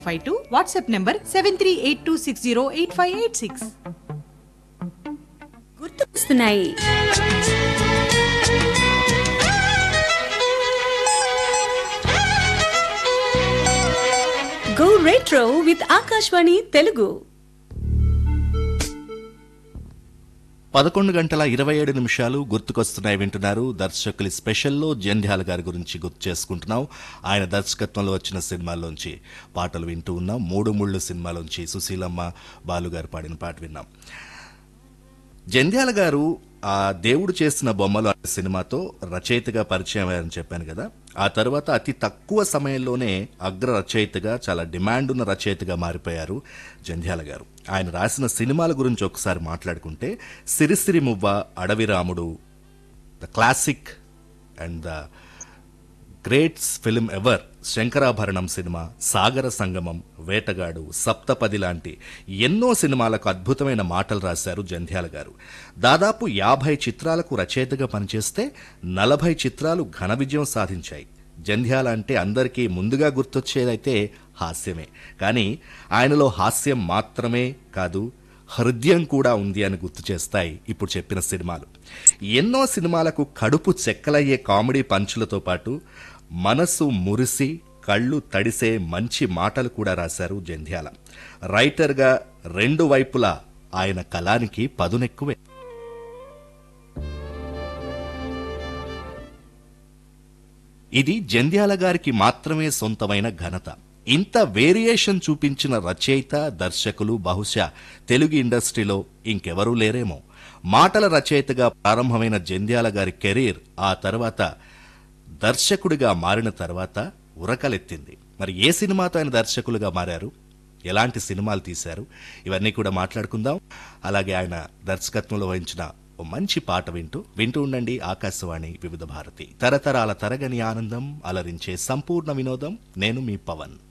five two WhatsApp number seven three eight two six zero eight five eight six గుర్తుకొస్తున్నాయి go retro with Akashvani Telugu పదకొండు గంటల ఇరవై ఏడు నిమిషాలు గుర్తుకొస్తున్నాయి వింటున్నారు దర్శకులు స్పెషల్లో జంధ్యాల గారి గురించి గుర్తు చేసుకుంటున్నాం ఆయన దర్శకత్వంలో వచ్చిన సినిమాల్లోంచి పాటలు వింటూ ఉన్నాం మూడు ముళ్ళు సినిమాలోంచి సుశీలమ్మ బాలుగారు పాడిన పాట విన్నాం జంధ్యాల గారు ఆ దేవుడు చేసిన బొమ్మలు అనే సినిమాతో రచయితగా పరిచయం అయ్యారని చెప్పాను కదా ఆ తర్వాత అతి తక్కువ సమయంలోనే అగ్ర రచయితగా చాలా డిమాండ్ ఉన్న రచయితగా మారిపోయారు జంధ్యాల గారు ఆయన రాసిన సినిమాల గురించి ఒకసారి మాట్లాడుకుంటే సిరిసిరి Muvva Adavi Ramudu the classic and the greats film ever Sankarabharanam cinema Sagara Sangamam వేటగాడు సప్తపది లాంటి ఎన్నో సినిమాలకు అద్భుతమైన మాటలు రాశారు జంధ్యాల గారు దాదాపు యాభై చిత్రాలకు రచయితగా పనిచేస్తే నలభై చిత్రాలు ఘన విజయం సాధించాయి జంధ్యాల అంటే అందరికీ ముందుగా గుర్తొచ్చేదైతే హాస్యమే కానీ ఆయనలో హాస్యం మాత్రమే కాదు హృదయం కూడా ఉంది అని గుర్తు చేస్తాయి ఇప్పుడు చెప్పిన సినిమాలు ఎన్నో సినిమాలకు కడుపు చెక్కలయ్యే కామెడీ పంచులతో పాటు మనసు మురిసి కళ్ళు తడిసే మంచి మాటలు కూడా రాశారు జంధ్యాల రైటర్గా రెండు వైపులా ఆయన కళానికి పదునెక్కువే ఇది జంధ్యాల గారికి మాత్రమే సొంతమైన ఘనత ఇంత వేరియేషన్ చూపించిన రచయిత దర్శకులు బహుశా తెలుగు ఇండస్ట్రీలో ఇంకెవరూ లేరేమో మాటల రచయితగా ప్రారంభమైన జంధ్యాల గారి కెరీర్ ఆ తర్వాత దర్శకుడిగా మారిన తర్వాత ఉరకలెత్తింది మరి ఏ సినిమాతో ఆయన దర్శకులుగా మారారు ఎలాంటి సినిమాలు తీశారు ఇవన్నీ కూడా మాట్లాడుకుందాం అలాగే ఆయన దర్శకత్వంలో వహించిన ఓ మంచి పాట వింటూ వింటూ ఉండండి ఆకాశవాణి వివిధ భారతి తరతరాల తరగని ఆనందం అలరించే సంపూర్ణ వినోదం నేను మీ పవన్